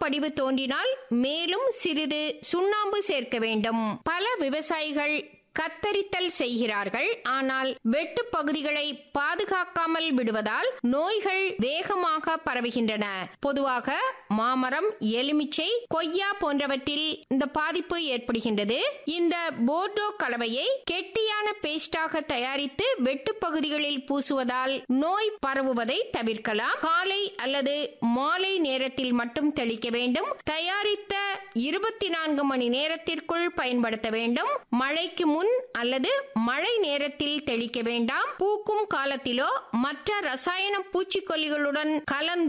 படிவு தோன்றினால் மேலும் சிறிது சுண்ணாம்பு சேர்க்க வேண்டும் பல விவசாயிகள் கத்தரித்தல் செய்கிறார்கள் ஆனால் வெட்டு பகுதிகளை பாதுகாக்காமல் விடுவதால் நோய்கள் வேகமாக பரவுகின்றன பொதுவாக மாமரம் எலுமிச்சை கொய்யா போன்றவற்றில் இந்த பாதிப்பு ஏற்படுகின்றது இந்த போர்டோ கலவையை கெட்டியான பேஸ்டாக தயாரித்து வெட்டு பகுதிகளில் பூசுவதால் நோய் பரவுவதை தவிர்க்கலாம் காலை அல்லது மாலை நேரத்தில் மட்டும் தெளிக்க வேண்டும் தயாரித்த இருபத்தி நான்கு மணி நேரத்திற்குள் பயன்படுத்த வேண்டும் மழைக்கு முன் அல்லது மழை நேரத்தில் தெளிக்க வேண்டாம் பூக்கும் காலத்திலோ மற்ற ரசாயன பூச்சிக்கொல்லிகளுடன் கலந்து